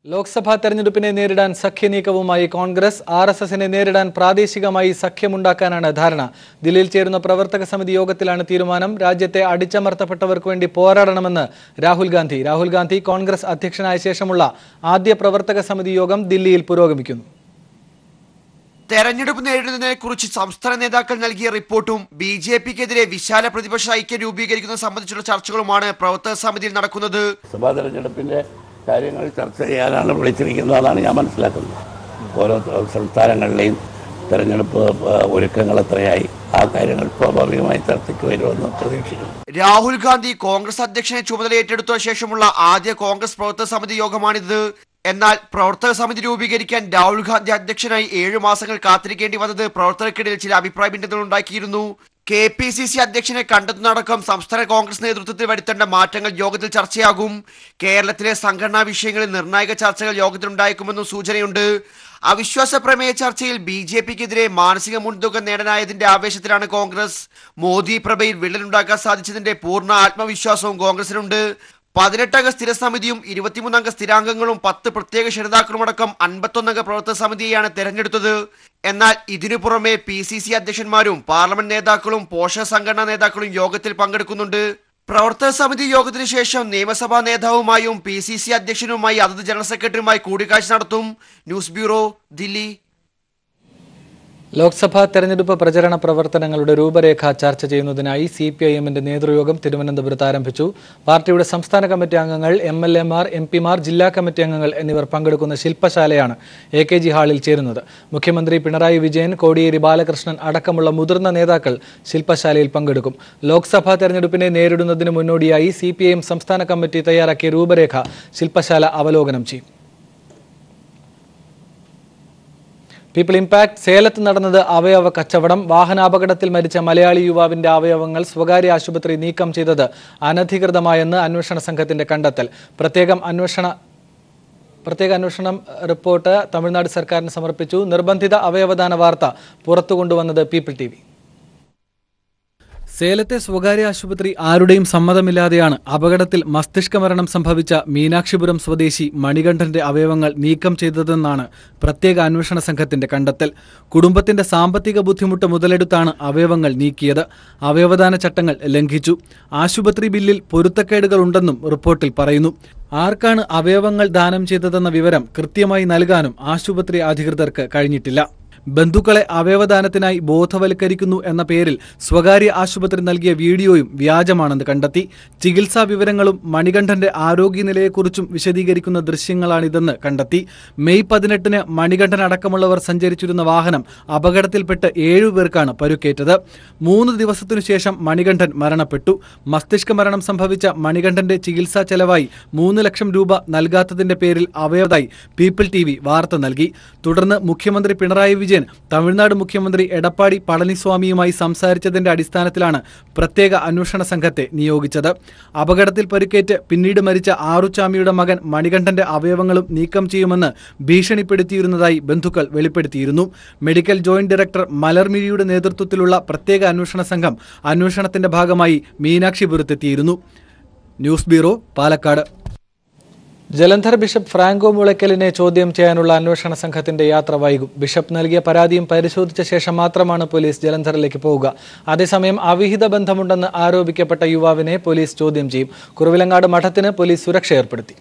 ലോക്സഭാ തെരഞ്ഞെടുപ്പിനെ നേരിടാൻ സഖ്യനീക്കവുമായി Congress R S എസിനെ നേരിടാൻ പ്രാദേശികമായി സഖ്യമുണ്ടാക്കാനാണ് ധാരണ ദില്ലിയിൽ ചേരുന്ന പ്രവർത്തക സമിതി യോഗത്തിലാണ് തീരുമാനം രാജ്യത്തെ അടിച്ചമർത്തപ്പെട്ടവർക്ക് വേണ്ടി പോരാടണമെന്ന് രാഹുൽ ഗാന്ധി രാഹുൽ ഗാന്ധി കോൺഗ്രസ് അധ്യക്ഷനായ ശേഷമുള്ള ആദ്യ പ്രവർത്തക സമിതി യോഗം ദില്ലിയിൽ പുരോഗമിക്കുന്നു തെരഞ്ഞെടുപ്പ് നേരിടുന്നതിനെ കുറിച്ച് സംസ്ഥാന നേതാക്കൾ നൽകിയ റിപ്പോർട്ടും ബി ജെ പിക്കെതിരെ വിശാല പ്രതിപക്ഷ ഐക്യം രൂപീകരിക്കുന്നത് സംബന്ധിച്ചുള്ള ചർച്ചകളുമാണ് പ്രവർത്തക സമിതിയിൽ നടക്കുന്നത് സഭാ തെരഞ്ഞെടുപ്പിൻ്റെ കാര്യങ്ങൾ ചർച്ച ചെയ്യാനാണ് വിളിച്ചിരിക്കുന്നതെന്നാണ് ഞാൻ മനസ്സിലാക്കുന്നത് ഓരോ സംസ്ഥാനങ്ങളിലെയും തെരഞ്ഞെടുപ്പ് ആ, ഒരുക്കങ്ങൾ എത്രയായി ആ കാര്യങ്ങൾ സ്വാഭാവികമായി ചർച്ചയ്ക്ക് വരുമെന്ന് പ്രതീക്ഷിക്കുന്നു രാഹുൽ ഗാന്ധി കോൺഗ്രസ് അധ്യക്ഷനെ ചുമതല ഏറ്റെടുത്ത ശേഷമുള്ള ആദ്യ കോൺഗ്രസ് പ്രവർത്തക സമിതി യോഗമാണിത് എന്നാൽ പ്രവർത്തക സമിതി രൂപീകരിക്കാൻ രാഹുൽ ഗാന്ധി അധ്യക്ഷനായി ഏഴു മാസങ്ങൾ കാത്തിരിക്കേണ്ടി വന്നത് പ്രവർത്തകർക്കിടയിൽ ചില അഭിപ്രായ ഭിന്നതകൾ ഉണ്ടാക്കിയിരുന്നു കെ പി സി സി അധ്യക്ഷനെ കണ്ടെത്തുന്നതടക്കം സംസ്ഥാന കോൺഗ്രസ് നേതൃത്വത്തിൽ വരുത്തേണ്ട മാറ്റങ്ങൾ യോഗത്തിൽ ചർച്ചയാകും കേരളത്തിലെ സംഘടനാ വിഷയങ്ങളിൽ നിർണായക ചർച്ചകൾ യോഗത്തിലുണ്ടായേക്കുമെന്നും സൂചനയുണ്ട് അവിശ്വാസ പ്രമേയ ചർച്ചയിൽ ബി ജെ പിക്കെതിരെ മാനസിക മുൻതൂക്കം നേടാനായതിന്റെ ആവേശത്തിലാണ് കോൺഗ്രസ് മോദി പ്രഭയിൽ വിള്ളലുണ്ടാക്കാൻ സാധിച്ചതിന്റെ പൂർണ്ണ ആത്മവിശ്വാസവും കോൺഗ്രസിനുണ്ട് പതിനെട്ടംഗ സ്ഥിര സമിതിയും ഇരുപത്തിമൂന്നംഗ സ്ഥിരാംഗങ്ങളും പത്ത് പ്രത്യേക ക്ഷണിതാക്കളുമടക്കം അൻപത്തൊന്നംഗ പ്രവർത്തക സമിതിയെയാണ് തെരഞ്ഞെടുത്തത് എന്നാൽ ഇതിനു പുറമെ പി സി സി അധ്യക്ഷന്മാരും പാർലമെന്റ് നേതാക്കളും പോഷക സംഘടനാ നേതാക്കളും യോഗത്തിൽ പങ്കെടുക്കുന്നുണ്ട് പ്രവർത്തക സമിതി യോഗത്തിന് ശേഷം നിയമസഭാ നേതാവുമായും പി സി സി അധ്യക്ഷനുമായി അതത് ജനറൽ സെക്രട്ടറിയുമായി കൂടിക്കാഴ്ച നടത്തും ന്യൂസ് ബ്യൂറോ ദില്ലി ലോക്സഭാ തെരഞ്ഞെടുപ്പ് പ്രചരണ പ്രവർത്തനങ്ങളുടെ രൂപരേഖ ചർച്ച ചെയ്യുന്നതിനായി സി പി ഐ എമ്മിന്റെ നേതൃയോഗം തിരുവനന്തപുരത്ത് ആരംഭിച്ചു പാർട്ടിയുടെ സംസ്ഥാന കമ്മിറ്റി അംഗങ്ങൾ എം എൽ എമാർ എം പിമാർ ജില്ലാ കമ്മിറ്റി അംഗങ്ങൾ എന്നിവർ പങ്കെടുക്കുന്ന ശില്പശാലയാണ് എ കെ ജി ഹാളിൽ ചേരുന്നത് മുഖ്യമന്ത്രി പിണറായി വിജയൻ കോടിയേരി ബാലകൃഷ്ണൻ അടക്കമുള്ള മുതിർന്ന നേതാക്കൾ ശില്പശാലയിൽ പങ്കെടുക്കും ലോക്സഭാ തെരഞ്ഞെടുപ്പിനെ നേരിടുന്നതിന് മുന്നോടിയായി സി പി ഐ എം സംസ്ഥാന കമ്മിറ്റി തയ്യാറാക്കിയ രൂപരേഖ ശില്പശാല അവലോകനം ചെയ്യും പീപ്പിൾ ഇമ്പാക്ട് സേലത്ത് നടന്നത് അവയവ കച്ചവടം വാഹനാപകടത്തിൽ മരിച്ച മലയാളി യുവാവിന്റെ അവയവങ്ങൾ സ്വകാര്യ ആശുപത്രി നീക്കം ചെയ്തത് അനധികൃതമായെന്ന് അന്വേഷണ സംഘത്തിന്റെ കണ്ടെത്തൽ പ്രത്യേകം അന്വേഷണ പ്രത്യേക അന്വേഷണം റിപ്പോർട്ട് തമിഴ്നാട് സർക്കാരിന് സമർപ്പിച്ചു നിർബന്ധിത അവയവദാന വാർത്ത പുറത്തു കൊണ്ടുവന്നത് പീപ്പിൾ ടി സേലത്തെ സ്വകാര്യ ആശുപത്രി ആരുടെയും സമ്മതമില്ലാതെയാണ് അപകടത്തിൽ മസ്തിഷ്ക മരണം സംഭവിച്ച മീനാക്ഷിപുരം സ്വദേശി മണികണ്ഠന്റെ അവയവങ്ങൾ നീക്കം ചെയ്തതെന്നാണ് പ്രത്യേക അന്വേഷണ സംഘത്തിന്റെ കണ്ടെത്തൽ കുടുംബത്തിന്റെ സാമ്പത്തിക ബുദ്ധിമുട്ട് മുതലെടുത്താണ് അവയവങ്ങൾ നീക്കിയത് അവയവദാന ചട്ടങ്ങൾ ലംഘിച്ചു ആശുപത്രി ബില്ലിൽ പൊരുത്തക്കേടുകൾ ഉണ്ടെന്നും റിപ്പോർട്ടിൽ പറയുന്നു ആർക്കാണ് അവയവങ്ങൾ ദാനം ചെയ്തതെന്ന വിവരം കൃത്യമായി നൽകാനും ആശുപത്രി അധികൃതർക്ക് കഴിഞ്ഞിട്ടില്ല ബന്ധുക്കളെ അവയവദാനത്തിനായി ബോധവൽക്കരിക്കുന്നു എന്ന പേരിൽ സ്വകാര്യ ആശുപത്രി നൽകിയ വീഡിയോയും വ്യാജമാണെന്ന് കണ്ടെത്തി ചികിത്സാ വിവരങ്ങളും മണികണ്ഠന്റെ ആരോഗ്യനിലയെക്കുറിച്ചും വിശദീകരിക്കുന്ന ദൃശ്യങ്ങളാണിതെന്ന് കണ്ടെത്തി മെയ് പതിനെട്ടിന് മണികണ്ഠൻ അടക്കമുള്ളവർ സഞ്ചരിച്ചിരുന്ന വാഹനം അപകടത്തിൽപ്പെട്ട് ഏഴുപേർക്കാണ് പരുക്കേറ്റത് മൂന്ന് ദിവസത്തിനു ശേഷം മണികണ്ഠൻ മരണപ്പെട്ടു മസ്തിഷ്ക മരണം സംഭവിച്ച മണികണ്ഠന്റെ ചികിത്സാ ചെലവായി മൂന്ന് ലക്ഷം രൂപ നൽകാത്തതിന്റെ പേരിൽ അവയവതായി പീപ്പിൾ ടി വി വാർത്ത നൽകി തുടർന്ന് മുഖ്യമന്ത്രി പിണറായി വിജയൻ തമിഴ്നാട് മുഖ്യമന്ത്രി എടപ്പാടി പളനിസ്വാമിയുമായി സംസാരിച്ചതിന്റെ അടിസ്ഥാനത്തിലാണ് പ്രത്യേക അന്വേഷണ സംഘത്തെ നിയോഗിച്ചത് അപകടത്തിൽ പരിക്കേറ്റ് പിന്നീട് മരിച്ച ആറുചാമിയുടെ മകൻ മണികണ്ഠന്റെ അവയവങ്ങളും നീക്കം ചെയ്യുമെന്ന് ഭീഷണിപ്പെടുത്തിയിരുന്നതായി ബന്ധുക്കൾ വെളിപ്പെടുത്തിയിരുന്നു മെഡിക്കൽ ജോയിന്റ് ഡയറക്ടർ മലർമിഴിയുടെ നേതൃത്വത്തിലുള്ള പ്രത്യേക അന്വേഷണ സംഘം അന്വേഷണത്തിന്റെ ഭാഗമായി മീനാക്ഷിപുരത്തെത്തിയിരുന്നു news bureau Palakkad Jalandhar bishop Franco മുളയ്ക്കലിനെ ചോദ്യം ചെയ്യാനുള്ള അന്വേഷണ സംഘത്തിന്റെ യാത്ര വൈകും ബിഷപ്പ് നൽകിയ പരാതിയും പരിശോധിച്ച ശേഷം മാത്രമാണ് പോലീസ് ജലന്ധറിലേക്ക് പോവുക അതേസമയം അവിഹിത ബന്ധമുണ്ടെന്ന് ആരോപിക്കപ്പെട്ട യുവാവിനെ പോലീസ് ചോദ്യം ചെയ്യും കുറുവിലങ്ങാട് മഠത്തിന് പോലീസ് സുരക്ഷ ഏർപ്പെടുത്തി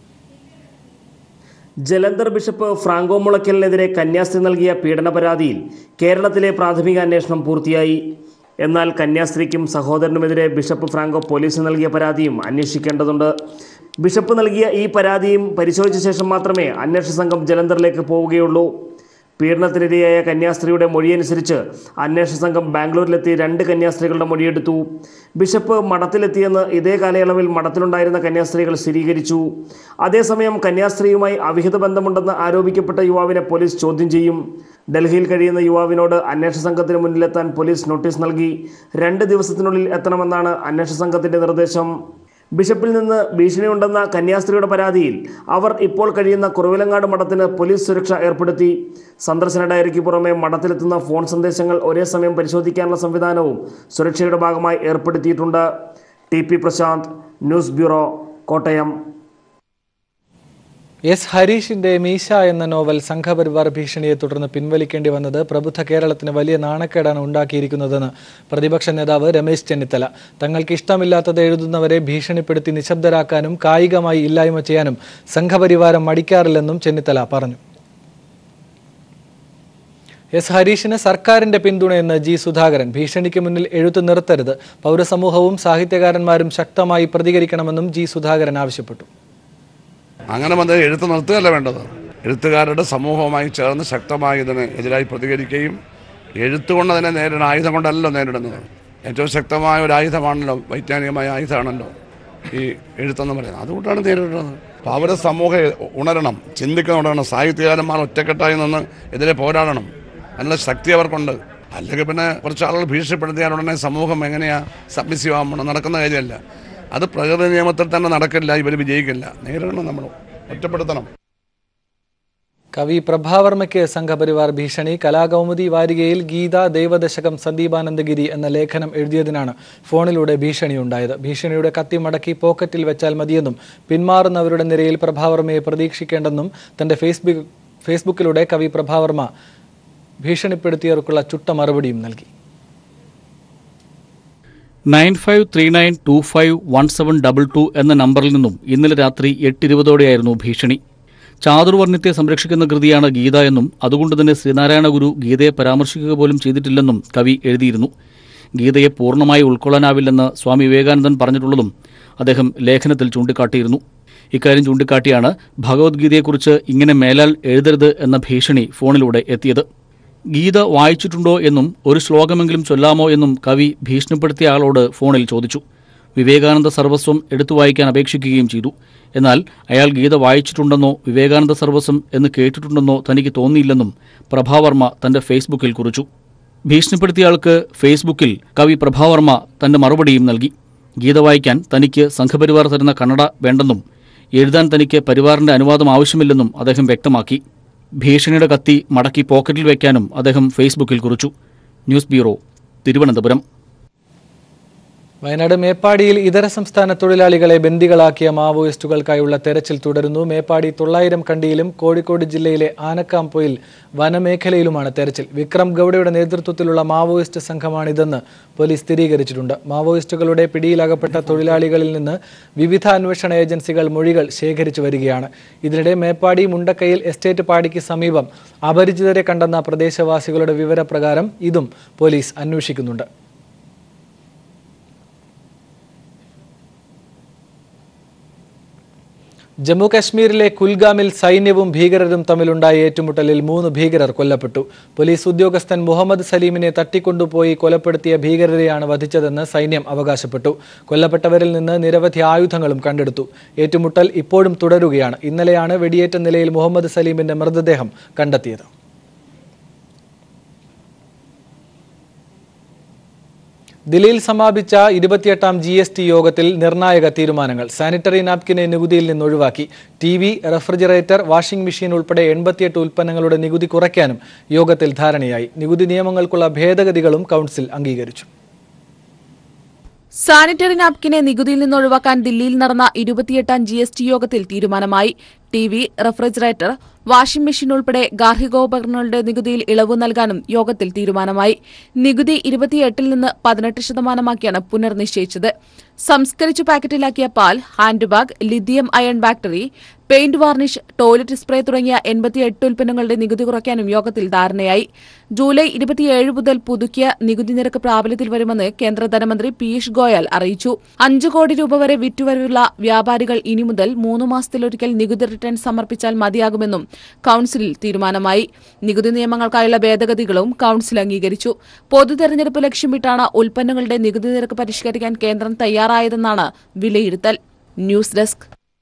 ജലന്ധർ ബിഷപ്പ് ഫ്രാങ്കോ മുളയ്ക്കലിനെതിരെ കന്യാസ്ത്രീ നൽകിയ പീഡന പരാതിയിൽ കേരളത്തിലെ പ്രാഥമിക അന്വേഷണം പൂർത്തിയായി എന്നാൽ കന്യാസ്ത്രീക്കും സഹോദരനുമെതിരെ ബിഷപ്പ് ഫ്രാങ്കോ പോലീസിന് നൽകിയ പരാതിയും അന്വേഷിക്കേണ്ടതുണ്ട് ബിഷപ്പ് നൽകിയ ഈ പരാതിയും പരിശോധിച്ച ശേഷം മാത്രമേ അന്വേഷണ സംഘം ജലന്ധറിലേക്ക് പോവുകയുള്ളൂ പീഡനത്തിനിരയായ കന്യാസ്ത്രീയുടെ മൊഴിയനുസരിച്ച് അന്വേഷണ സംഘം ബാംഗ്ലൂരിലെത്തി രണ്ട് കന്യാസ്ത്രീകളുടെ മൊഴിയെടുത്തു ബിഷപ്പ് മഠത്തിലെത്തിയെന്ന് ഇതേ കാലയളവിൽ മഠത്തിലുണ്ടായിരുന്ന കന്യാസ്ത്രീകൾ സ്ഥിരീകരിച്ചു അതേസമയം കന്യാസ്ത്രീയുമായി അവിഹിത ബന്ധമുണ്ടെന്ന് ആരോപിക്കപ്പെട്ട യുവാവിനെ പോലീസ് ചോദ്യം ചെയ്യും ഡൽഹിയിൽ കഴിയുന്ന യുവാവിനോട് അന്വേഷണ സംഘത്തിന് മുന്നിലെത്താൻ പോലീസ് നോട്ടീസ് നൽകി രണ്ട് ദിവസത്തിനുള്ളിൽ എത്തണമെന്നാണ് അന്വേഷണ സംഘത്തിന്റെ നിർദ്ദേശം ബിഷപ്പിൽ നിന്ന് ഭീഷണിയുണ്ടെന്ന കന്യാസ്ത്രീയുടെ പരാതിയിൽ അവർ ഇപ്പോൾ കഴിയുന്ന കുറവിലങ്ങാട് മഠത്തിന് പോലീസ് സുരക്ഷ ഏർപ്പെടുത്തി സന്ദർശന ഡയറിക്ക് പുറമെ മഠത്തിലെത്തുന്ന ഫോൺ സന്ദേശങ്ങൾ ഒരേ സമയം പരിശോധിക്കാനുള്ള സംവിധാനവും സുരക്ഷയുടെ ഭാഗമായി ഏർപ്പെടുത്തിയിട്ടുണ്ട് T P Prashanth news bureau Kottayam S ഹരീഷിന്റെ മീശ എന്ന നോവൽ സംഘപരിവാർ ഭീഷണിയെ തുടർന്ന് പിൻവലിക്കേണ്ടി വന്നത് പ്രബുദ്ധ കേരളത്തിന് വലിയ നാണക്കേടാണ് ഉണ്ടാക്കിയിരിക്കുന്നതെന്ന് പ്രതിപക്ഷ നേതാവ് രമേശ് ചെന്നിത്തല തങ്ങൾക്ക് ഇഷ്ടമില്ലാത്തത് എഴുതുന്നവരെ ഭീഷണിപ്പെടുത്തി നിശബ്ദരാക്കാനും കായികമായി ഇല്ലായ്മ ചെയ്യാനും സംഘപരിവാരം മടിക്കാറില്ലെന്നും ചെന്നിത്തല പറഞ്ഞു എസ് ഹരീഷിന് സർക്കാരിന്റെ പിന്തുണയെന്ന് ജി സുധാകരൻ ഭീഷണിക്ക് മുന്നിൽ എഴുത്ത് നിർത്തരുത് പൗരസമൂഹവും സാഹിത്യകാരന്മാരും ശക്തമായി പ്രതികരിക്കണമെന്നും ജി സുധാകരൻ ആവശ്യപ്പെട്ടു അങ്ങനെ വന്ന് എഴുത്ത് നിർത്തുകയല്ല വേണ്ടത് എഴുത്തുകാരുടെ സമൂഹവുമായി ചേർന്ന് ശക്തമായി ഇതിന് എതിരായി പ്രതികരിക്കുകയും എഴുത്തുകൊണ്ട് അതിനെ നേരിടണം ആയുധം കൊണ്ടല്ലോ നേരിടുന്നത് ഏറ്റവും ശക്തമായ ഒരു ആയുധമാണല്ലോ വൈജ്ഞാനികമായ ആയുധമാണല്ലോ ഈ എഴുത്തെന്ന് പറയുന്നത് അതുകൊണ്ടാണ് നേരിടുന്നത് പൗര സമൂഹം ഉണരണം ചിന്തിക്കുന്ന ഉണരണം സാഹിത്യകാരന്മാർ ഒറ്റക്കെട്ടായി നിന്ന് എതിരെ പോരാടണം അതിനുള്ള ശക്തി അവർക്കുണ്ട് അല്ലെങ്കിൽ പിന്നെ കുറച്ച് ആളുകൾ ഭീഷണിപ്പെടുത്തിയാൽ ഉടനെ സമൂഹം എങ്ങനെയാ സബ്മിസീവ് ആവണം നടക്കുന്ന കാര്യമല്ല അത് പ്രകൃതി നിയമത്തിൽ തന്നെ നടക്കില്ല ഇവർ വിജയിക്കില്ല നേരിടണം നമ്മൾ ഒറ്റപ്പെടുത്തണം കവി പ്രഭാവർമ്മയ്ക്ക് സംഘപരിവാർ ഭീഷണി കലാകൗമുദി വാരികയിൽ ഗീത ദൈവദശകം സന്ദീപാനന്ദഗിരി എന്ന ലേഖനം എഴുതിയതിനാണ് ഫോണിലൂടെ ഭീഷണിയുണ്ടായത് ഭീഷണിയുടെ കത്തി മടക്കി പോക്കറ്റിൽ വെച്ചാൽ മതിയെന്നും പിന്മാറുന്നവരുടെ നിരയിൽ പ്രഭാവർമ്മയെ പ്രതീക്ഷിക്കേണ്ടെന്നും തന്റെ ഫേസ്ബുക്ക് ഫേസ്ബുക്കിലൂടെ കവി പ്രഭാവർമ്മ ഭീഷണിപ്പെടുത്തിയവർക്കുള്ള ചുട്ട മറുപടിയും നൽകി nine five three nine two five one seven double two എന്ന നമ്പറിൽ നിന്നും ഇന്നലെ രാത്രി എട്ടിരുപതോടെയായിരുന്നു ഭീഷണി ചാതുർവർണ്ണത്തെ സംരക്ഷിക്കുന്ന കൃതിയാണ് ഗീത എന്നും അതുകൊണ്ട് തന്നെ ശ്രീനാരായണ ഗുരു ഗീതയെ പരാമർശിക്കുക പോലും ചെയ്തിട്ടില്ലെന്നും കവി എഴുതിയിരുന്നു ഗീതയെ പൂർണ്ണമായി ഉൾക്കൊള്ളാനാവില്ലെന്ന് സ്വാമി വിവേകാനന്ദൻ പറഞ്ഞിട്ടുള്ളതും അദ്ദേഹം ലേഖനത്തിൽ ചൂണ്ടിക്കാട്ടിയിരുന്നു ഇക്കാര്യം ചൂണ്ടിക്കാട്ടിയാണ് ഭഗവത്ഗീതയെക്കുറിച്ച് ഇങ്ങനെ മേലാൽ എഴുതരുത് എന്ന ഭീഷണി ഫോണിലൂടെ എത്തിയത് ഗീത വായിച്ചിട്ടുണ്ടോ എന്നും ഒരു ശ്ലോകമെങ്കിലും ചൊല്ലാമോ എന്നും കവി ഭീഷണിപ്പെടുത്തിയ ആളോട് ഫോണിൽ ചോദിച്ചു വിവേകാനന്ദ സർവസ്വം എടുത്തു വായിക്കാൻ അപേക്ഷിക്കുകയും ചെയ്തു എന്നാൽ അയാൾ ഗീത വായിച്ചിട്ടുണ്ടെന്നോ വിവേകാനന്ദ സർവസ്വം എന്ന് കേട്ടിട്ടുണ്ടെന്നോ തനിക്ക് തോന്നിയില്ലെന്നും പ്രഭാവർമ്മ തന്റെ ഫേസ്ബുക്കിൽ കുറിച്ചു ഭീഷണിപ്പെടുത്തിയ ആൾക്ക് ഫേസ്ബുക്കിൽ കവി പ്രഭാവർമ്മ തന്റെ മറുപടിയും നൽകി ഗീത വായിക്കാൻ തനിക്ക് സംഘപരിവാർ തരുന്ന കന്നഡ വേണ്ടെന്നും എഴുതാൻ തനിക്ക് പരിവാറിന്റെ അനുവാദം ആവശ്യമില്ലെന്നും അദ്ദേഹം വ്യക്തമാക്കി ഭീഷണിയുടെ കത്തി മടക്കി പോക്കറ്റിൽ വയ്ക്കാനും അദ്ദേഹം ഫേസ്ബുക്കിൽ കുറിച്ചു ന്യൂസ് ബ്യൂറോ തിരുവനന്തപുരം വയനാട് മേപ്പാടിയിൽ ഇതര സംസ്ഥാന തൊഴിലാളികളെ ബന്ദികളാക്കിയ മാവോയിസ്റ്റുകൾക്കായുള്ള തെരച്ചിൽ തുടരുന്നു മേപ്പാടി തൊള്ളായിരം കണ്ടിയിലും കോഴിക്കോട് ജില്ലയിലെ ആനക്കാംപൊയിൽ വനമേഖലയിലുമാണ് തെരച്ചിൽ വിക്രം ഗൌഡയുടെ നേതൃത്വത്തിലുള്ള മാവോയിസ്റ്റ് സംഘമാണിതെന്ന് പോലീസ് സ്ഥിരീകരിച്ചിട്ടുണ്ട് മാവോയിസ്റ്റുകളുടെ പിടിയിലകപ്പെട്ട തൊഴിലാളികളിൽ നിന്ന് വിവിധ അന്വേഷണ ഏജൻസികൾ മൊഴികൾ ശേഖരിച്ചു വരികയാണ് ഇതിനിടെ മേപ്പാടി മുണ്ടക്കയിൽ എസ്റ്റേറ്റ് പാടിക്ക് സമീപം അപരിചിതരെ കണ്ടെന്ന പ്രദേശവാസികളുടെ വിവരപ്രകാരം ഇതും പോലീസ് അന്വേഷിക്കുന്നുണ്ട് ജമ്മു കാശ്മീരിലെ കുൽഗാമിൽ സൈന്യവും ഭീകരരും തമ്മിലുണ്ടായ ഏറ്റുമുട്ടലിൽ മൂന്ന് ഭീകരർ കൊല്ലപ്പെട്ടു പോലീസ് ഉദ്യോഗസ്ഥൻ മുഹമ്മദ് സലീമിനെ തട്ടിക്കൊണ്ടുപോയി കൊലപ്പെടുത്തിയ ഭീകരരെയാണ് വധിച്ചതെന്ന് സൈന്യം അവകാശപ്പെട്ടു കൊല്ലപ്പെട്ടവരിൽ നിന്ന് നിരവധി ആയുധങ്ങളും കണ്ടെടുത്തു ഏറ്റുമുട്ടൽ ഇപ്പോഴും തുടരുകയാണ് ഇന്നലെയാണ് വെടിയേറ്റ നിലയിൽ മുഹമ്മദ് സലീമിന്റെ മൃതദേഹം കണ്ടെത്തിയത് ദില്ലിയിൽ സമാപിച്ച ഇരുപത്തിയെട്ടാം ജി എസ് ടി യോഗത്തിൽ നിർണായക തീരുമാനങ്ങൾ സാനിറ്ററി നാപ്കിനെ നികുതിയിൽ നിന്ന് ഒഴിവാക്കി T V refrigerator washing machine ഉൾപ്പെടെ എൺപത്തിയെട്ട് ഉൽപ്പന്നങ്ങളുടെ നികുതി കുറയ്ക്കാനും യോഗത്തിൽ ധാരണയായി നികുതി നിയമങ്ങൾക്കുള്ള ഭേദഗതികളും കൗൺസിൽ അംഗീകരിച്ചു സാനിറ്ററി നാപ്കിനെ നികുതിയിൽ നിന്ന് ഒഴിവാക്കാൻ ദില്ലിയിൽ നടന്ന ഇരുപത്തിയെട്ടാം ജി എസ് ടി യോഗത്തിൽ തീരുമാനമായി T V refrigerator washing machine ഉൾപ്പെടെ ഗാർഹികോപകരണങ്ങളുടെ നികുതിയിൽ ഇളവ് നൽകാനും യോഗത്തിൽ തീരുമാനമായി നികുതി ഇരുപത്തിയെട്ടിൽ നിന്ന് പതിനെട്ട് ശതമാനമാക്കിയാണ് പുനർനിശ്ചയിച്ചത് സംസ്കരിച്ചു പാക്കറ്റിലാക്കിയ പാൽ hand bag lithium ion battery paint varnish toilet spray തുടങ്ങിയ എൺപത്തിയെട്ട് ഉൽപ്പന്നങ്ങളുടെ നികുതി കുറയ്ക്കാനും യോഗത്തിൽ ധാരണയായി ജൂലൈ ഇരുപത്തിയേഴ് മുതൽ പുതുക്കിയ നികുതി നിരക്ക് പ്രാബല്യത്തിൽ വരുമെന്ന് കേന്ദ്ര ധനമന്ത്രി പീയൂഷ് ഗോയൽ അറിയിച്ചു അഞ്ചു കോടി രൂപ വരെ വിറ്റുവരവുള്ള വ്യാപാരികൾ ഇനി മുതൽ മൂന്ന് മാസത്തിലൊരിക്കൽ നികുതി റിട്ടേൺ സമർപ്പിച്ചാൽ മതിയാകുമെന്നും കൌൺസിലിൽ തീരുമാനമായി നികുതി നിയമങ്ങൾക്കായുള്ള ഭേദഗതികളും കൌൺസിൽ അംഗീകരിച്ചു പൊതു തെരഞ്ഞെടുപ്പ് ലക്ഷ്യമിട്ടാണ് ഉൽപ്പന്നങ്ങളുടെ നികുതി നിരക്ക് പരിഷ്കരിക്കാൻ കേന്ദ്രം തയ്യാറായതെന്നാണ് വിലയിരുത്തൽ ന്യൂസ് ഡെസ്ക്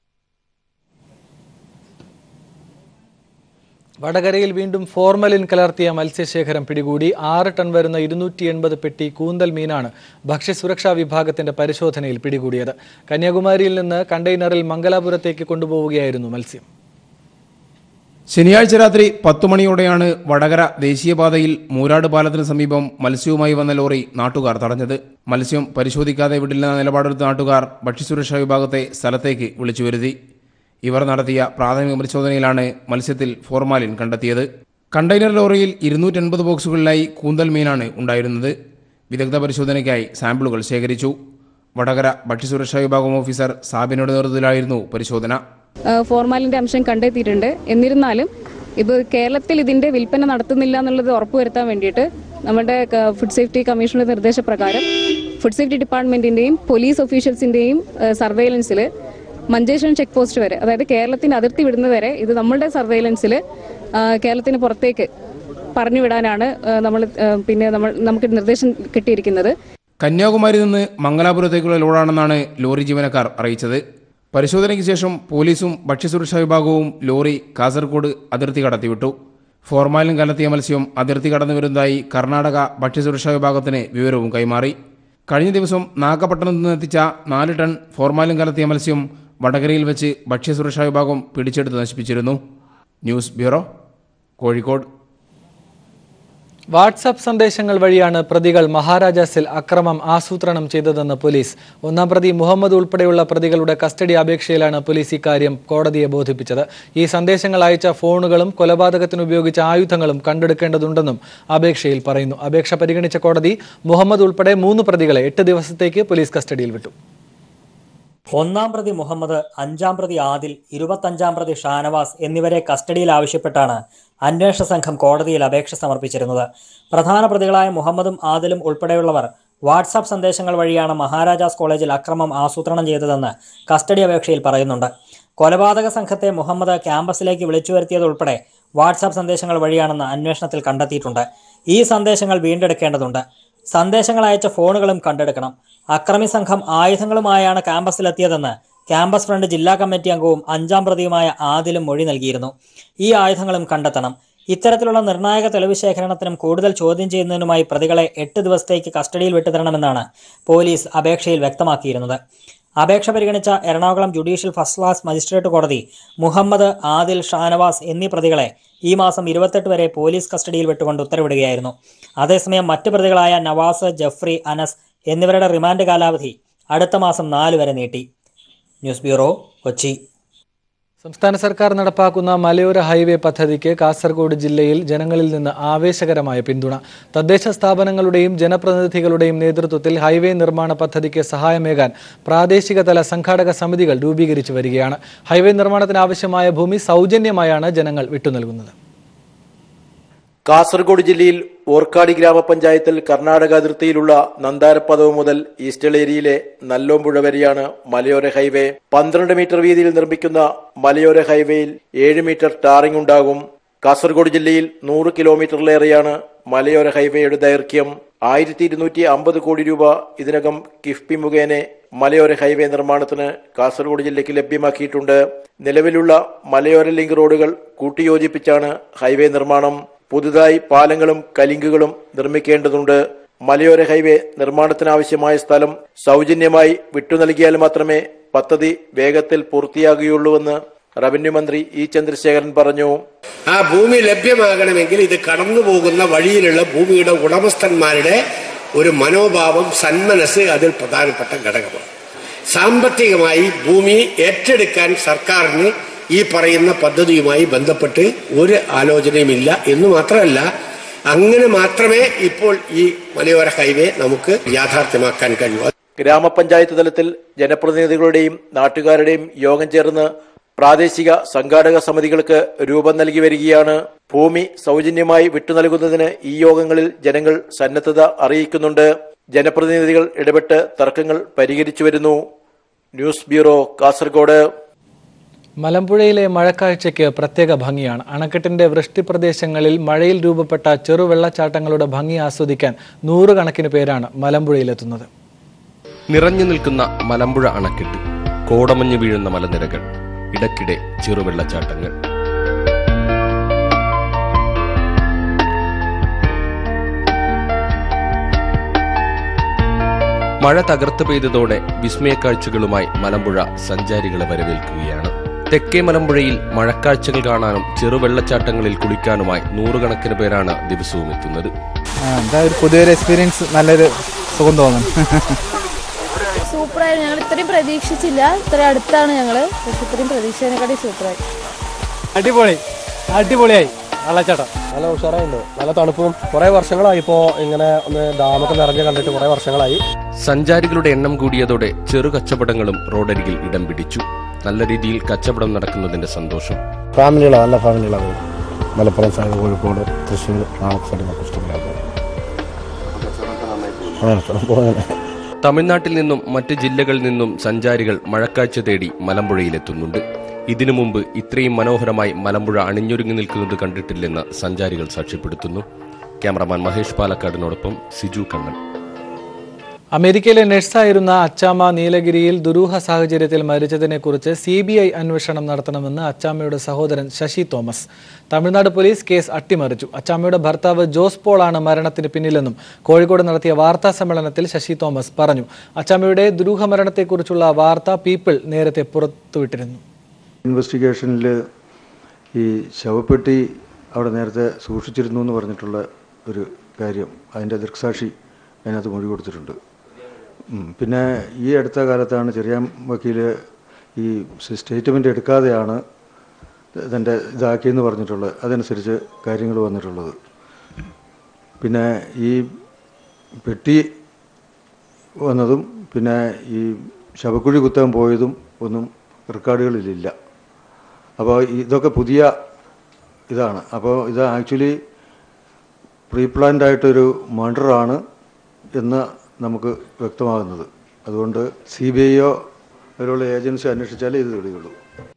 വടകരയിൽ വീണ്ടും ഫോർമലിൻ കലർത്തിയ മത്സ്യശേഖരം പിടികൂടി ആറ് ടൺ വരുന്ന ഇരുന്നൂറ്റി എൺപത് പെട്ടി കൂന്തൽ മീനാണ് ഭക്ഷ്യസുരക്ഷാ വിഭാഗത്തിന്റെ പരിശോധനയിൽ പിടികൂടിയത് കന്യാകുമാരിയിൽ നിന്ന് കണ്ടെയ്നറിൽ മംഗലാപുരത്തേക്ക് കൊണ്ടുപോവുകയായിരുന്നു മത്സ്യം ശനിയാഴ്ച രാത്രി പത്തു മണിയോടെയാണ് വടകര ദേശീയപാതയിൽ മൂരാട് പാലത്തിന് സമീപം മത്സ്യവുമായി വന്ന ലോറി നാട്ടുകാർ തടഞ്ഞത് മത്സ്യം പരിശോധിക്കാതെ വിടില്ലെന്ന നിലപാടെടുത്ത നാട്ടുകാർ ഭക്ഷ്യസുരക്ഷാ വിഭാഗത്തെ സ്ഥലത്തേക്ക് വിളിച്ചു വരുത്തി ഇവർ നടത്തിയ പ്രാഥമിക പരിശോധനയിലാണ് മത്സ്യത്തിൽ ഫോർമാലിൻ കണ്ടെത്തിയത് കണ്ടെയ്നർ ലോറിയിൽ ഇരുന്നൂറ്റൻപത് ബോക്സുകളിലായി കൂന്തൽ മീനാണ് ഉണ്ടായിരുന്നത് വിദഗ്ധ പരിശോധനയ്ക്കായി സാമ്പിളുകൾ ശേഖരിച്ചു വടകര ഭക്ഷ്യസുരക്ഷാ വിഭാഗം ഓഫീസർ സാബിനയുടെ നേതൃത്വത്തിലായിരുന്നു പരിശോധന ഫോർമാലിൻ്റെ അംശം കണ്ടെത്തിയിട്ടുണ്ട് എന്നിരുന്നാലും ഇപ്പോൾ കേരളത്തിൽ ഇതിൻ്റെ വിൽപ്പന നടത്തുന്നില്ല എന്നുള്ളത് ഉറപ്പുവരുത്താൻ വേണ്ടിയിട്ട് നമ്മുടെ ക- ഫുഡ് സേഫ്റ്റി കമ്മീഷണറുടെ നിർദ്ദേശപ്രകാരം ഫുഡ് സേഫ്റ്റി ഡിപ്പാർട്ട്മെൻറ്റിൻ്റെയും പോലീസ് ഒഫീഷ്യൽസിൻ്റെയും സർവൈലൻസിൽ മഞ്ചേശ്വരം ചെക്ക് പോസ്റ്റ് വരെ അതായത് കേരളത്തിൻ്റെ അതിർത്തി വിടുന്നത് വരെ ഇത് നമ്മളുടെ സർവൈലൻസിൽ കേരളത്തിന് പുറത്തേക്ക് പറഞ്ഞു വിടാനാണ് നമ്മൾ പിന്നെ നമ്മൾ നമുക്ക് നിർദ്ദേശം കിട്ടിയിരിക്കുന്നത് കന്യാകുമാരി നിന്ന് മംഗലാപുരത്തേക്കുള്ള ലോഡാണെന്നാണ് ലോറി ജീവനക്കാർ അറിയിച്ചത് പരിശോധനയ്ക്ക് ശേഷം പോലീസും ഭക്ഷ്യസുരക്ഷാ വിഭാഗവും ലോറി കാസർഗോഡ് അതിർത്തി കടത്തിവിട്ടു ഫോർമാലിൻ കലർത്തിയ മത്സ്യം അതിർത്തി കടന്നു വരുന്നതായി കർണാടക ഭക്ഷ്യസുരക്ഷാ വിഭാഗത്തിന് വിവരവും കൈമാറി കഴിഞ്ഞ ദിവസം നാഗപട്ടണത്ത് നിന്ന് എത്തിച്ച നാല് ടൺ ഫോർമാലിൻ കലർത്തിയ മത്സ്യം വടകരയിൽ വെച്ച് ഭക്ഷ്യസുരക്ഷാ വിഭാഗം പിടിച്ചെടുത്ത് നശിപ്പിച്ചിരുന്നു ന്യൂസ് ബ്യൂറോ കോഴിക്കോട് വാട്സാപ്പ് സന്ദേശങ്ങൾ വഴിയാണ് പ്രതികൾ മഹാരാജാസിൽ അക്രമം ആസൂത്രണം ചെയ്തതെന്ന് പോലീസ് ഒന്നാം പ്രതി മുഹമ്മദ് ഉൾപ്പെടെയുള്ള പ്രതികളുടെ കസ്റ്റഡി അപേക്ഷയിലാണ് പോലീസ് ഇക്കാര്യം കോടതിയെ ബോധിപ്പിച്ചത് ഈ സന്ദേശങ്ങൾ അയച്ച ഫോണുകളും കൊലപാതകത്തിന് ഉപയോഗിച്ച ആയുധങ്ങളും കണ്ടെടുക്കേണ്ടതുണ്ടെന്നും അപേക്ഷയിൽ പറയുന്നു അപേക്ഷ പരിഗണിച്ച കോടതി മുഹമ്മദ് ഉൾപ്പെടെ മൂന്ന് പ്രതികളെ എട്ട് ദിവസത്തേക്ക് പോലീസ് കസ്റ്റഡിയിൽ വിട്ടു ഒന്നാം പ്രതി മുഹമ്മദ് അഞ്ചാം പ്രതി ആദിൽ ഇരുപത്തഞ്ചാം പ്രതി ഷാനവാസ് എന്നിവരെ കസ്റ്റഡിയിൽ ആവശ്യപ്പെട്ടാണ് അന്വേഷണ സംഘം കോടതിയിൽ അപേക്ഷ സമർപ്പിച്ചിരുന്നത് പ്രധാന പ്രതികളായ മുഹമ്മദും ആദിലും ഉൾപ്പെടെയുള്ളവർ വാട്സാപ്പ് സന്ദേശങ്ങൾ വഴിയാണ് മഹാരാജാസ് കോളേജിൽ അക്രമം ആസൂത്രണം ചെയ്തതെന്ന് കസ്റ്റഡി അപേക്ഷയിൽ പറയുന്നുണ്ട് കൊലപാതക സംഘത്തെ മുഹമ്മദ് ക്യാമ്പസിലേക്ക് വിളിച്ചു വരുത്തിയതുൾപ്പെടെ വാട്സാപ്പ് സന്ദേശങ്ങൾ വഴിയാണെന്ന് അന്വേഷണത്തിൽ കണ്ടെത്തിയിട്ടുണ്ട് ഈ സന്ദേശങ്ങൾ വീണ്ടെടുക്കേണ്ടതുണ്ട് സന്ദേശങ്ങൾ അയച്ച ഫോണുകളും കണ്ടെടുക്കണം അക്രമി സംഘം ആയുധങ്ങളുമായാണ് ക്യാമ്പസിലെത്തിയതെന്ന് ക്യാമ്പസ് ഫ്രണ്ട് ജില്ലാ കമ്മിറ്റി അംഗവും അഞ്ചാം പ്രതിയുമായ ആദിലും മൊഴി നൽകിയിരുന്നു ഈ ആയുധങ്ങളും കണ്ടെത്തണം ഇത്തരത്തിലുള്ള നിർണായക തെളിവ് ശേഖരണത്തിനും കൂടുതൽ ചോദ്യം ചെയ്യുന്നതിനുമായി പ്രതികളെ എട്ട് ദിവസത്തേക്ക് കസ്റ്റഡിയിൽ വിട്ടുതരണമെന്നാണ് പോലീസ് അപേക്ഷയിൽ വ്യക്തമാക്കിയിരുന്നത് അപേക്ഷ പരിഗണിച്ച Ernakulam judicial first class magistrate കോടതി മുഹമ്മദ് ആദിൽ ഷാനവാസ് എന്നീ പ്രതികളെ ഈ മാസം ഇരുപത്തെട്ട് വരെ പോലീസ് കസ്റ്റഡിയിൽ വിട്ടുകൊണ്ട് ഉത്തരവിടുകയായിരുന്നു അതേസമയം മറ്റ് പ്രതികളായ നവാസ് ജഫ്രി അനസ് എന്നിവരുടെ റിമാൻഡ് കാലാവധി അടുത്ത മാസം നാല് വരെ നീട്ടി ന്യൂസ് ബ്യൂറോ കൊച്ചി സംസ്ഥാന സർക്കാർ നടപ്പാക്കുന്ന മലയോര ഹൈവേ പദ്ധതിക്ക് കാസർഗോഡ് ജില്ലയിൽ ജനങ്ങളിൽ നിന്ന് ആവേശകരമായ പിന്തുണ തദ്ദേശ സ്ഥാപനങ്ങളുടെയും ജനപ്രതിനിധികളുടെയും നേതൃത്വത്തിൽ ഹൈവേ നിർമ്മാണ പദ്ധതിക്ക് സഹായമേകാൻ പ്രാദേശിക തല സംഘാടക സമിതികൾ രൂപീകരിച്ചു വരികയാണ് ഹൈവേ നിർമ്മാണത്തിന് ആവശ്യമായ ഭൂമി സൗജന്യമായാണ് ജനങ്ങൾ വിട്ടുനൽകുന്നത് കാസർഗോഡ് ജില്ലയിൽ ഓർക്കാടി ഗ്രാമപഞ്ചായത്തിൽ കർണാടക അതിർത്തിയിലുള്ള നന്താരപ്പദവ് മുതൽ ഈസ്റ്റലേരിയിലെ നല്ലോമ്പുഴ വരെയാണ് മലയോര ഹൈവേ പന്ത്രണ്ട് മീറ്റർ വീതിയിൽ നിർമ്മിക്കുന്ന മലയോര ഹൈവേയിൽ ഏഴ് മീറ്റർ ടാറിംഗ് ഉണ്ടാകും കാസർഗോഡ് ജില്ലയിൽ നൂറ് കിലോമീറ്ററിലേറെയാണ് മലയോര ഹൈവേയുടെ ദൈർഘ്യം ആയിരത്തി ഇരുന്നൂറ്റി അമ്പത് കോടി രൂപ ഇതിനകം കിഫ്ബി മുഖേന മലയോര ഹൈവേ നിർമ്മാണത്തിന് കാസർഗോഡ് ജില്ലയ്ക്ക് ലഭ്യമാക്കിയിട്ടുണ്ട് നിലവിലുള്ള മലയോര ലിങ്ക് റോഡുകൾ കൂട്ടിയോജിപ്പിച്ചാണ് ഹൈവേ നിർമ്മാണം പുതുതായി പാലങ്ങളും കലിങ്കുകളും നിർമ്മിക്കേണ്ടതുണ്ട് മലയോര ഹൈവേ നിർമ്മാണത്തിനാവശ്യമായ സ്ഥലം സൗജന്യമായി വിട്ടുനൽകിയാൽ മാത്രമേ പദ്ധതി വേഗത്തിൽ പൂർത്തിയാകുകയുള്ളൂവെന്ന് റവന്യൂ മന്ത്രി ഇ ചന്ദ്രശേഖരൻ പറഞ്ഞു ആ ഭൂമി ലഭ്യമാകണമെങ്കിൽ ഇത് കടന്നു പോകുന്ന വഴിയിലുള്ള ഭൂമിയുടെ ഉടമസ്ഥന്മാരുടെ ഒരു മനോഭാവം സന്മനസ് അതിൽ പ്രധാനപ്പെട്ട ഘടകമാണ് സാമ്പത്തികമായി ഭൂമി ഏറ്റെടുക്കാൻ സർക്കാരിന് ഈ പറയുന്ന പദ്ധതിയുമായി ബന്ധപ്പെട്ട് ഒരു ആലോചനയുമില്ല എന്ന് മാത്രമല്ല അങ്ങനെ മാത്രമേ ഇപ്പോൾ ഈ മലയോര ഹൈവേ നമുക്ക് യാഥാർത്ഥ്യമാക്കാൻ കഴിയൂ ഗ്രാമപഞ്ചായത്ത് തലത്തിൽ ജനപ്രതിനിധികളുടെയും നാട്ടുകാരുടെയും യോഗം ചേർന്ന് പ്രാദേശിക സംഘാടക സമിതികൾക്ക് രൂപം നൽകി വരികയാണ് ഭൂമി സൗജന്യമായി വിട്ടുനൽകുന്നതിന് ഈ യോഗങ്ങളിൽ ജനങ്ങൾ സന്നദ്ധത അറിയിക്കുന്നുണ്ട് ജനപ്രതിനിധികൾ ഇടപെട്ട് തർക്കങ്ങൾ പരിഹരിച്ചു വരുന്നു ന്യൂസ് ബ്യൂറോ കാസർഗോഡ് മലമ്പുഴയിലെ മഴക്കാഴ്ചയ്ക്ക് പ്രത്യേക ഭംഗിയാണ് അണക്കെട്ടിന്റെ വൃഷ്ടിപ്രദേശങ്ങളിൽ മഴയിൽ രൂപപ്പെട്ട ചെറുവെള്ളച്ചാട്ടങ്ങളുടെ ഭംഗി ആസ്വദിക്കാൻ നൂറുകണക്കിന് പേരാണ് മലമ്പുഴയിലെത്തുന്നത് നിറഞ്ഞു നിൽക്കുന്ന മലമ്പുഴ അണക്കെട്ട് കോടമഞ്ഞ് വീഴുന്ന മലനിരകൾ ഇടയ്ക്കിടെ ചെറുവെള്ളച്ചാട്ടങ്ങൾ മഴ തകർത്ത് പെയ്തതോടെ വിസ്മയക്കാഴ്ചകളുമായി മലമ്പുഴ സഞ്ചാരികളെ വരവേൽക്കുകയാണ് തെക്കേ മലമ്പുഴയിൽ മഴക്കാഴ്ചകൾ കാണാനും ചെറുവെള്ളച്ചാട്ടങ്ങളിൽ കുളിക്കാനുമായി നൂറുകണക്കിന് പേരാണ് ദിവസവും എത്തുന്നത് എന്താ ഒരു പുതിയൊരു എക്സ്പീരിയൻസ് നല്ലൊരു സുഖം തോന്നുന്നു സൂപ്പറായിരുന്നു ഞങ്ങൾ ഇത്രയും പ്രതീക്ഷിച്ചില്ല ഇത്രയും അടുത്താണ് ഞങ്ങൾ പക്ഷെ ഇത്രയും പ്രതീക്ഷിച്ചതിനെക്കാട്ടി സൂപ്പറായി അടിപൊളി അടിപൊളിയായി വെള്ളച്ചാട്ടം നല്ല ഉഷാറായിട്ടുണ്ട് നല്ല തണുപ്പും കുറേ വർഷങ്ങളായി ഇപ്പോൾ ഇങ്ങനെ ഒന്ന് ഡാമൊക്കെ നിറഞ്ഞ് കണ്ടിട്ട് കുറേ വർഷങ്ങളായി സഞ്ചാരികളുടെ എണ്ണം കൂടിയതോടെ ചെറു കച്ചവടങ്ങളും റോഡരികിൽ ഇടം പിടിച്ചു നല്ല രീതിയിൽ കച്ചവടം നടക്കുന്നതിന്റെ സന്തോഷം ഫാമിലികളാണ് നല്ല ഫാമിലികളാണ് മലപ്പുറം സൈഡ് കോഴിക്കോട് തൃശ്ശൂർ നാമക്ക് സൈഡിൽ നിന്നൊക്കെ ഇഷ്ടംപോലെ ആൾക്കാർ തമിഴ്നാട്ടിൽ നിന്നും മറ്റ് ജില്ലകളിൽ നിന്നും സഞ്ചാരികൾ മഴക്കാഴ്ച തേടി മലമ്പുഴയിലെത്തുന്നുണ്ട് ഇതിനു മുമ്പ് ഇത്രയും മനോഹരമായി മലമ്പുഴ അണിഞ്ഞൊരുങ്ങി നിൽക്കുന്നത് കണ്ടിട്ടില്ലെന്ന് സഞ്ചാരികൾ സാക്ഷ്യപ്പെടുത്തുന്നു ക്യാമറമാൻ മഹേഷ് പാലക്കാടിനോടൊപ്പം സിജു കണ്ണൻ അമേരിക്കയിലെ നഴ്സായിരുന്ന അച്ചാമ്മ നീലഗിരിയിൽ ദുരൂഹ സാഹചര്യത്തിൽ മരിച്ചതിനെക്കുറിച്ച് സി ബി ഐ അന്വേഷണം നടത്തണമെന്ന് അച്ചാമ്മയുടെ സഹോദരൻ Sasi Thomas Tamil Nadu police case അട്ടിമറിച്ചു അച്ചാമ്മയുടെ ഭർത്താവ് ജോസ് പോളാണ് മരണത്തിന് പിന്നിലെന്നും കോഴിക്കോട് നടത്തിയ വാർത്താ സമ്മേളനത്തിൽ ശശി തോമസ് പറഞ്ഞു അച്ചാമ്മയുടെ ദുരൂഹ മരണത്തെക്കുറിച്ചുള്ള വാർത്ത പീപ്പിൾ നേരത്തെ പുറത്തുവിട്ടിരുന്നു ഇൻവെസ്റ്റിഗേഷനിൽ ഈ ശവപ്പെട്ടി അവിടെ നേരത്തെ സൂക്ഷിച്ചിരുന്നു എന്ന് പറഞ്ഞിട്ടുള്ള ഒരു കാര്യം അതിൻ്റെ ദൃക്സാക്ഷി അതിനകത്ത് മൊഴി കൊടുത്തിട്ടുണ്ട് ഉം. പിന്നെ ഈ അടുത്ത കാലത്താണ് ചെറിയ വക്കീൽ ഈ സ്റ്റേറ്റ്മെൻ്റ് എടുക്കാതെയാണ് ഇതിൻ്റെ ഇതാക്കിയെന്ന് പറഞ്ഞിട്ടുള്ളത് അതനുസരിച്ച് കാര്യങ്ങൾ വന്നിട്ടുള്ളത് പിന്നെ ഈ പെട്ടി വന്നതും പിന്നെ ഈ ശവക്കുഴി കുത്താൻ പോയതും ഒന്നും റെക്കോർഡുകളിലില്ല അപ്പോൾ ഇതൊക്കെ പുതിയ ഇതാണ് അപ്പോൾ ഇത് ആക്ച്വലി പ്രീ പ്ലാൻഡ് ആയിട്ടൊരു മർഡറാണ് എന്ന് നമുക്ക് വ്യക്തമാകുന്നത് അതുകൊണ്ട് സി ബി ഐയോ അതിലുള്ള ഏജൻസി അന്വേഷിച്ചാലേ ഇത് തെളിയുള്ളൂ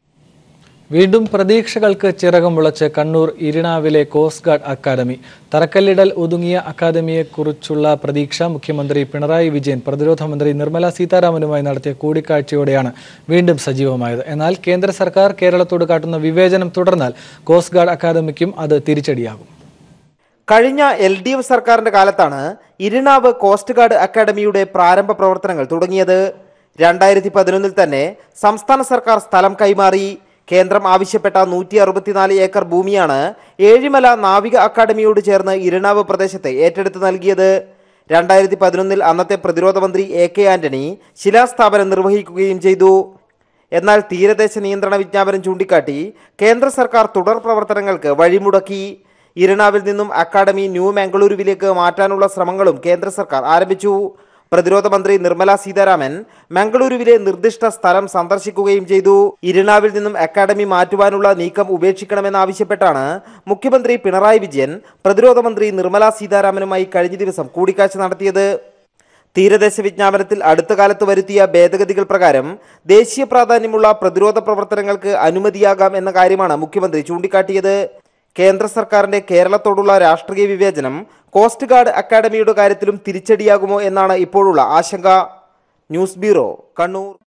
വീണ്ടും പ്രതീക്ഷകൾക്ക് ചിറകം മുളച്ച് കണ്ണൂർ ഇരിണാവിലെ കോസ്റ്റ് ഗാർഡ് അക്കാദമി തറക്കല്ലിടൽ ഒതുങ്ങിയ അക്കാദമിയെക്കുറിച്ചുള്ള പ്രതീക്ഷ മുഖ്യമന്ത്രി പിണറായി വിജയൻ പ്രതിരോധ മന്ത്രി നിർമ്മല സീതാരാമനുമായി നടത്തിയ കൂടിക്കാഴ്ചയോടെയാണ് വീണ്ടും സജീവമായത് എന്നാൽ കേന്ദ്ര സർക്കാർ കേരളത്തോട് കാട്ടുന്ന വിവേചനം തുടർന്നാൽ കോസ്റ്റ് ഗാർഡ് അക്കാദമിക്കും അത് തിരിച്ചടിയാകും കഴിഞ്ഞ എൽ ഡി എഫ് സർക്കാരിന്റെ കാലത്താണ് ഇരിണാവ് കോസ്റ്റ് ഗാർഡ് അക്കാദമിയുടെ പ്രാരംഭ പ്രവർത്തനങ്ങൾ തുടങ്ങിയത് രണ്ടായിരത്തി പതിനൊന്നിൽ തന്നെ സംസ്ഥാന സർക്കാർ സ്ഥലം കൈമാറി കേന്ദ്രം ആവശ്യപ്പെട്ട നൂറ്റി അറുപത്തിനാല് ഏക്കർ ഭൂമിയാണ് ഏഴിമല നാവിക അക്കാദമിയോട് ചേർന്ന് ഇരിണാവ് പ്രദേശത്തെ ഏറ്റെടുത്ത് നൽകിയത് രണ്ടായിരത്തി പതിനൊന്നിൽ അന്നത്തെ പ്രതിരോധ മന്ത്രി എ കെ ആന്റണി ശിലാസ്ഥാപനം നിർവഹിക്കുകയും ചെയ്തു എന്നാൽ തീരദേശ നിയന്ത്രണ വിജ്ഞാപനം ചൂണ്ടിക്കാട്ടി കേന്ദ്ര സർക്കാർ തുടർ പ്രവർത്തനങ്ങൾക്ക് വഴിമുടക്കി ഇരണാവിൽ നിന്നും അക്കാദമി ന്യൂ മംഗളൂരുവിലേക്ക് മാറ്റാനുള്ള ശ്രമങ്ങളും കേന്ദ്ര സർക്കാർ ആരംഭിച്ചു പ്രതിരോധ മന്ത്രി നിർമ്മല സീതാരാമൻ മംഗളൂരുവിലെ നിർദ്ദിഷ്ട സ്ഥലം സന്ദർശിക്കുകയും ചെയ്തു ഇരിണാവിൽ നിന്നും അക്കാദമി മാറ്റുവാനുള്ള നീക്കം ഉപേക്ഷിക്കണമെന്നാവശ്യപ്പെട്ടാണ് മുഖ്യമന്ത്രി പിണറായി വിജയൻ പ്രതിരോധ മന്ത്രി നിർമ്മല സീതാരാമനുമായി കഴിഞ്ഞ ദിവസം കൂടിക്കാഴ്ച നടത്തിയത് തീരദേശ വിജ്ഞാപനത്തിൽ അടുത്ത കാലത്ത് വരുത്തിയ ഭേദഗതികൾ പ്രകാരം ദേശീയ പ്രാധാന്യമുള്ള പ്രതിരോധ പ്രവർത്തനങ്ങൾക്ക് അനുമതിയാകാം എന്ന കാര്യമാണ് മുഖ്യമന്ത്രി ചൂണ്ടിക്കാട്ടിയത് കേന്ദ്ര സർക്കാരിന്റെ കേരളത്തോടുള്ള രാഷ്ട്രീയ വിവേചനം കോസ്റ്റ് ഗാർഡ് അക്കാദമിയുടെ കാര്യത്തിലും തിരിച്ചടിയാകുമോ എന്നാണ് ഇപ്പോഴുള്ള ആശങ്ക ന്യൂസ് ബ്യൂറോ കണ്ണൂർ